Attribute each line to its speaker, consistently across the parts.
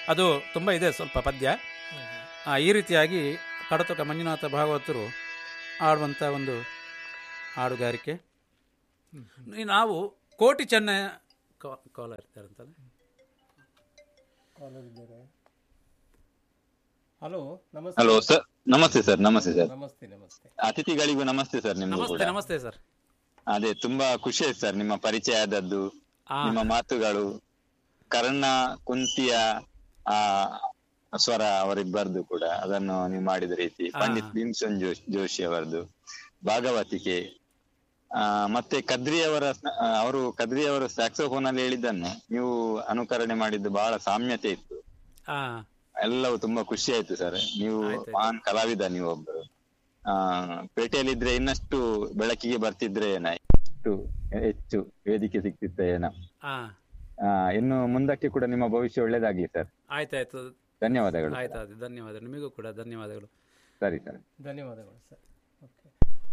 Speaker 1: ಅದು ತುಂಬ ಇದೆ ಸ್ವಲ್ಪ ಪದ್ಯ ಆ, ಈ ರೀತಿಯಾಗಿ ಕಡತೊಕ ಮಂಜುನಾಥ ಭಾಗವತರು ಆಡುವಂಥ ಒಂದು ಹಾಡುಗಾರಿಕೆ ಈ ನಾವು ಕೋಟಿ ಚೆನ್ನ ಕಾಲ ಇರ್ತಾರಂತಲ್ಲ
Speaker 2: ಹಲೋ ನಮಸ್ತೆ
Speaker 3: ಹಲೋ ಸರ್ ನಮಸ್ತೆ ಸರ್ ನಮಸ್ತೆ ಸರ್
Speaker 2: ನಮಸ್ತೆ ನಮಸ್ತೆ
Speaker 3: ಅತಿಥಿಗಳಿಗೂ ನಮಸ್ತೆ ಸರ್ ನಿಮ್ಗೂ
Speaker 1: ನಮಸ್ತೆ
Speaker 3: ಕೂಡ
Speaker 1: ನಮಸ್ತೆ ಸರ್
Speaker 3: ಅದೇ ತುಂಬಾ ಖುಷಿ ಆಯ್ತು ಸರ್ ನಿಮ್ಮ ಪರಿಚಯ ಆದದ್ದು
Speaker 1: ಆ.
Speaker 3: ನಿಮ್ಮ ಮಾತುಗಳು ಕರ್ಣ ಕುಂತಿಯ ಆ ಸ್ವರ ಅವರಿಬ್ಬರದು ಕೂಡ ಅದನ್ನು ನೀವು ಮಾಡಿದ ರೀತಿ
Speaker 1: ಆ.
Speaker 3: ಪಂಡಿತ್ ಭೀಮ್ಸನ್ ಜೋಶ್ ಜೋಶಿ ಅವರದ್ದು ಭಾಗವತಿಕೆ ಆ ಮತ್ತೆ ಕದ್ರಿಯವರ ಸ್ನ- ಆ, ಅವರು ಕದ್ರಿಯವರ ಸ್ಯಾಕ್ಸೋಫೋನ್ ಅಲ್ಲಿ ಹೇಳಿದ್ದನ್ನು ನೀವು ಅನುಕರಣೆ ಮಾಡಿದ್ದು ಬಹಳ ಸಾಮ್ಯತೆ ಇತ್ತು
Speaker 1: ಆ
Speaker 3: ಎಲ್ಲವೂ ತುಂಬಾ ಖುಷಿ ಆಯ್ತು ಸರ್ ನೀವು
Speaker 1: ಆಯ್ತಾಯ್ತು.
Speaker 3: ಮಹಾನ್ ಕಲಾವಿದ ನೀವು ಒಬ್ಬರು ಆ ಪೇಟೆಯಲ್ಲಿದ್ರೆ ಇನ್ನಷ್ಟು ಬೆಳಕಿಗೆ ಬರ್ತಿದ್ರೆ ಏನ ಇಷ್ಟು ಹೆಚ್ಚು ವೇದಿಕೆ ಸಿಕ್ತಿತ್ತ ಏನ
Speaker 1: ಆ
Speaker 3: ಆ, ಇನ್ನು ಮುಂದಕ್ಕೆ ಕೂಡ ನಿಮ್ಮ ಭವಿಷ್ಯ ಒಳ್ಳೇದಾಗ್ಲಿ ಸರ್
Speaker 1: ಆಯ್ತಾಯ್ತು
Speaker 3: ಧನ್ಯವಾದಗಳು
Speaker 1: ಆಯ್ತಾಯ್ತು ಧನ್ಯವಾದ ನಿಮಗೂ ಕೂಡ ಧನ್ಯವಾದಗಳು
Speaker 3: ಸರಿ ಸರ್
Speaker 2: ಧನ್ಯವಾದಗಳು ಸರ್ ಓಕೆ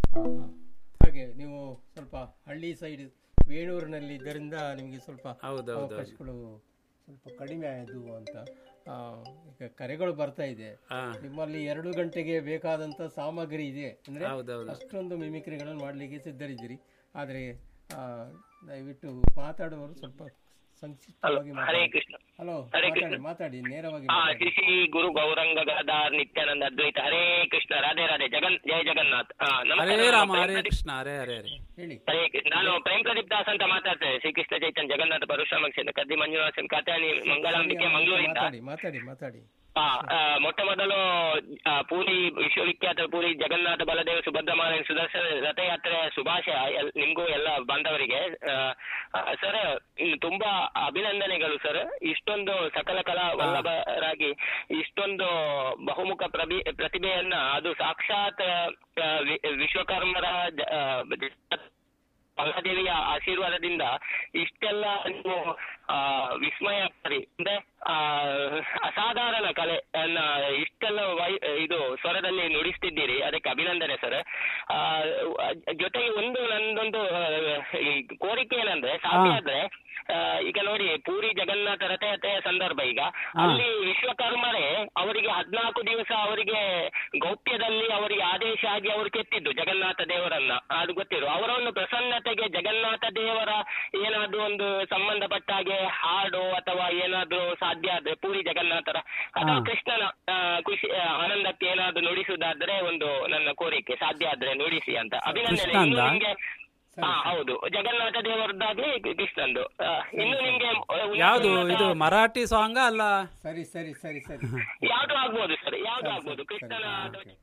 Speaker 2: ಹಾಗೆ ನೀವು ಸ್ವಲ್ಪ ಹಳ್ಳಿ ಸೈಡ್ ವೇಣೂರಿನಲ್ಲಿ ಇದ್ದರಿಂದ ನಿಮಗೆ ಸ್ವಲ್ಪ
Speaker 1: ಹೌದೌದು
Speaker 2: ಅವಕಾಶಗಳು ಸ್ವಲ್ಪ ಕಡಿಮೆ ಆಯಿತು ಅಂತ ಆ, ಈಗ ಕರೆಗಳು ಬರ್ತಾ ಇದೆ
Speaker 1: ಆ
Speaker 2: ನಿಮ್ಮಲ್ಲಿ ಎರಡು ಗಂಟೆಗೆ ಬೇಕಾದಂತ ಸಾಮಗ್ರಿ ಇದೆ ಅಂದ್ರೆ
Speaker 1: ಹೌದೌದು
Speaker 2: ಅಷ್ಟೊಂದು ಮಿಮಿಕ್ರಿಗಳನ್ನು ಮಾಡಲಿಕ್ಕೆ ಸಿದ್ಧರಿದ್ದೀರಿ ಆದರೆ ಆ, ದಯವಿಟ್ಟು ಮಾತಾಡುವವರು ಸ್ವಲ್ಪ ಸಂಕ್ಷಿಪ್ತವಾಗಿ
Speaker 4: ಹರೇ
Speaker 2: ಮಾತಾಡಿ
Speaker 4: ಕೃಷ್ಣ
Speaker 2: ಹಲೋ
Speaker 4: ಹರೇ
Speaker 2: ಮಾತಾಡಿ
Speaker 4: ಕೃಷ್ಣ.
Speaker 2: ಮಾತಾಡಿ ನೇರವಾಗಿ
Speaker 4: ಆ
Speaker 2: ಮಾತಾಡಿ
Speaker 4: ಶ್ರೀ ಶ್ರೀ ಗುರು ಗೌರಂಗ ಗದಾರ್ ನಿತ್ಯಾನಂದ ಅದ್ವೈತ ಹರೇ ಕೃಷ್ಣ ರಾಧೆ ರಾಧೆ ಜಗನ್ ಜಯ ಜಗನ್ನಾಥ್ ಆ, ನಮಸ್ಕಾರ,
Speaker 1: ಹರೇ
Speaker 4: ನಾನು
Speaker 1: ರಾಮ
Speaker 4: ಪ್ರೇಮ್
Speaker 1: ಹರೇ
Speaker 4: ಪ್ರದೀಪ್-
Speaker 1: ಕೃಷ್ಣ ಹರೇ ಹರೇ ಹರೇ
Speaker 2: ಹೇಳಿ
Speaker 4: ಹರೇ ಕೃಷ್ಣ ನಾನು ಪ್ರೇಮ್ ಪ್ರದೀಪ್ ದಾಸ್ ಅಂತ ಮಾತಾಡ್ತೇನೆ ಶ್ರೀಕೃಷ್ಣ ಚೈತನ್ಯ ಜಗನ್ನಾಥ ಪರಶುರಾಮ ಕ್ಷೇತ್ರ ಕದ್ದಿ ಮಂಜುನಾಥನ್ ಕಾತಾನಿ ಮಂಗಳಾಂಬಿಕೆ ಮಂಗಳೂರಿಂದ
Speaker 2: ಮಾತಾಡಿ ಮಾತಾಡಿ ಮಾತಾಡಿ
Speaker 4: ಆ, ಆ, ಮೊಟ್ಟ ಮೊದಲು ಆ, ಪೂರಿ ವಿಶ್ವವಿಖ್ಯಾತ ಪೂರಿ ಜಗನ್ನಾಥ ಬಲದೇವ ಸುಭದ್ರಮಾನ ಸುದರ್ಶನ ರಥಯಾತ್ರೆ ಶುಭಾಶಯ ಎಲ್- ನಿಮ್ಗೂ ಎಲ್ಲ ಬಾಂಧವರಿಗೆ ಆ, ಆ, ಸರ್ ಇನ್ನು ತುಂಬಾ ಅಭಿನಂದನೆಗಳು ಸರ್ ಇಷ್ಟೊಂದು ಸಕಲ ಕಲಾ ವಲ್ಲಭರಾಗಿ ಇಷ್ಟೊಂದು ಬಹುಮುಖ ಪ್ರಭಿ ಪ್ರತಿಭೆಯನ್ನ ಅದು ಸಾಕ್ಷಾತ್ ಆ, ವಿ- ವಿಶ್ವಕರ್ಮರ ಜ- ಆ, ಜ- ಮಹಾದೇವಿಯ ಆಶೀರ್ವಾದದಿಂದ ಇಷ್ಟೆಲ್ಲ ನೀವು ಆ ವಿಸ್ಮಯ ಪಡಿ ಅಂದ್ರೆ ಆ ಅಸಾಧಾರಣ ಕಲೆ ಅನ್ನ ಇಷ್ಟೆಲ್ಲ ವೈ ಇದು ಸ್ವರದಲ್ಲಿ ನುಡಿಸ್ತಿದ್ದೀರಿ ಅದಕ್ಕೆ ಅಭಿನಂದನೆ ಸರ್ ಆ ಜೊತೆಗೆ ಒಂದು ನಂದೊಂದು ಆ, ಈ ಕೋರಿಕೆ ಏನಂದ್ರೆ ಸಾಧ್ಯ ಆದ್ರೆ ಆ, ಈಗ ನೋಡಿ ಪೂರಿ ಜಗನ್ನಾಥ ರಥಯಾತ್ರೆಯ ಸಂದರ್ಭ ಈಗ ಅಲ್ಲಿ ವಿಶ್ವಕರ್ಮರೇ ಅವರಿಗೆ ಹದ್ನಾಲ್ಕು ದಿವಸ ಅವರಿಗೆ ಗೌಪ್ಯದಲ್ಲಿ ಅವರಿಗೆ ಆದೇಶ ಆಗಿ ಅವರು ಕೆತ್ತಿದ್ದು ಜಗನ್ನಾಥ ದೇವರನ್ನ ಅದು ಗೊತ್ತಿರು ಅವರ ಒಂದು ಪ್ರಸನ್ನತೆಗೆ ಜಗನ್ನಾಥ ದೇವರ ಏನಾದ್ರೂ ಒಂದು ಸಂಬಂಧಪಟ್ಟ ಹಾಗೆ ಹಾಡು ಅಥವಾ ಏನಾದ್ರೂ ಸಾಧ್ಯ ಆದ್ರೆ ಪೂರಿ ಜಗನ್ನಾಥರ ಅಥವಾ ಕೃಷ್ಣನ ಆ, ಖುಷಿ ಆ, ಆನಂದಕ್ಕೆ ಏನಾದ್ರೂ ನುಡಿಸುವುದಾದ್ರೆ ಒಂದು ನನ್ನ ಕೋರಿಕೆ ಸಾಧ್ಯ ಆದ್ರೆ ನುಡಿಸಿ ಅಂತ ಅಭಿನಂದನೆ
Speaker 1: ಕೃಷ್ಣ
Speaker 4: ಇನ್ನು
Speaker 1: ಅಂದ?
Speaker 4: ನಿಮ್ಗೆ ಹಾ ಹೌದು ಜಗನ್ನಾಥ ದೇವರದ್ದಾಗ್ಲಿ ಕೃಷ್ಣಂದು ಆ, ಇನ್ನು ನಿಮ್ಗೆ ಆ,
Speaker 1: ಯಾವುದು
Speaker 4: ಉನ್ನತ-
Speaker 1: ಇದು ಮರಾಠಿ ಸಾಂಗ ಅಲ್ಲ
Speaker 2: ಸರಿ ಸರಿ ಸರಿ ಸರಿ
Speaker 4: ಯಾವ್ದು ಆಗ್ಬೋದು ಸರ್ ಯಾವ್ದು ಆಗ್ಬೋದು ಕೃಷ್ಣನ
Speaker 2: ಓಕೆ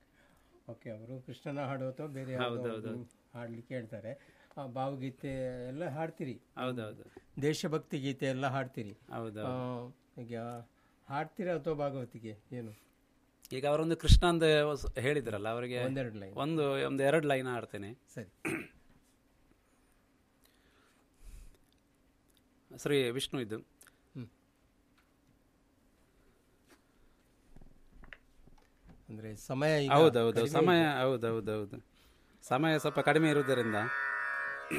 Speaker 2: ಓಕೆ ಅವರು ಕೃಷ್ಣನ ಹಾಡು ಅಥವಾ ಬೇರೆ
Speaker 1: ಹೌದು,
Speaker 2: ಯಾವ್ದೋ
Speaker 1: ಹೌದು.
Speaker 2: ಹಾಡ್ಲಿಕ್ಕೆ ಹೇಳ್ತಾರೆ ಆ, ಭಾವಗೀತೆ ಎಲ್ಲ ಹಾಡ್ತೀರಿ
Speaker 1: ಹೌದೌದು
Speaker 2: ದೇಶಭಕ್ತಿ ಗೀತೆ ಎಲ್ಲ ಹಾಡ್ತೀರಿ
Speaker 1: ಹೌದು
Speaker 2: ಆ, ಈಗ ಹಾಡ್ತೀರಾ ಅಥವಾ ಭಾಗವತಿಗೆ ಏನು
Speaker 1: ಈಗ ಅವರೊಂದು ಕೃಷ್ಣ ಅಂತ ಸ್- ಹೇಳಿದ್ರಲ್ಲ ಅವರಿಗೆ
Speaker 2: ಒಂದೆರಡು ಲೈನ್
Speaker 1: ಒಂದು ಒಂದು ಎರಡು ಲೈನ್ ಆಡ್ತೇನೆ
Speaker 2: ಸರಿ
Speaker 1: ಶ್ರೀ ವಿಷ್ಣು ಇದು
Speaker 2: ಅಂದ್ರೆ ಸಮಯ ಈಗ
Speaker 1: ಹೌದೌದು
Speaker 2: ಕಡಿಮೆ
Speaker 1: ಸಮಯ
Speaker 2: ಇದೆ.
Speaker 1: ಹೌದೌದೌದು ಸಮಯ ಸ್ವಲ್ಪ ಕಡಿಮೆ ಇರುವುದರಿಂದ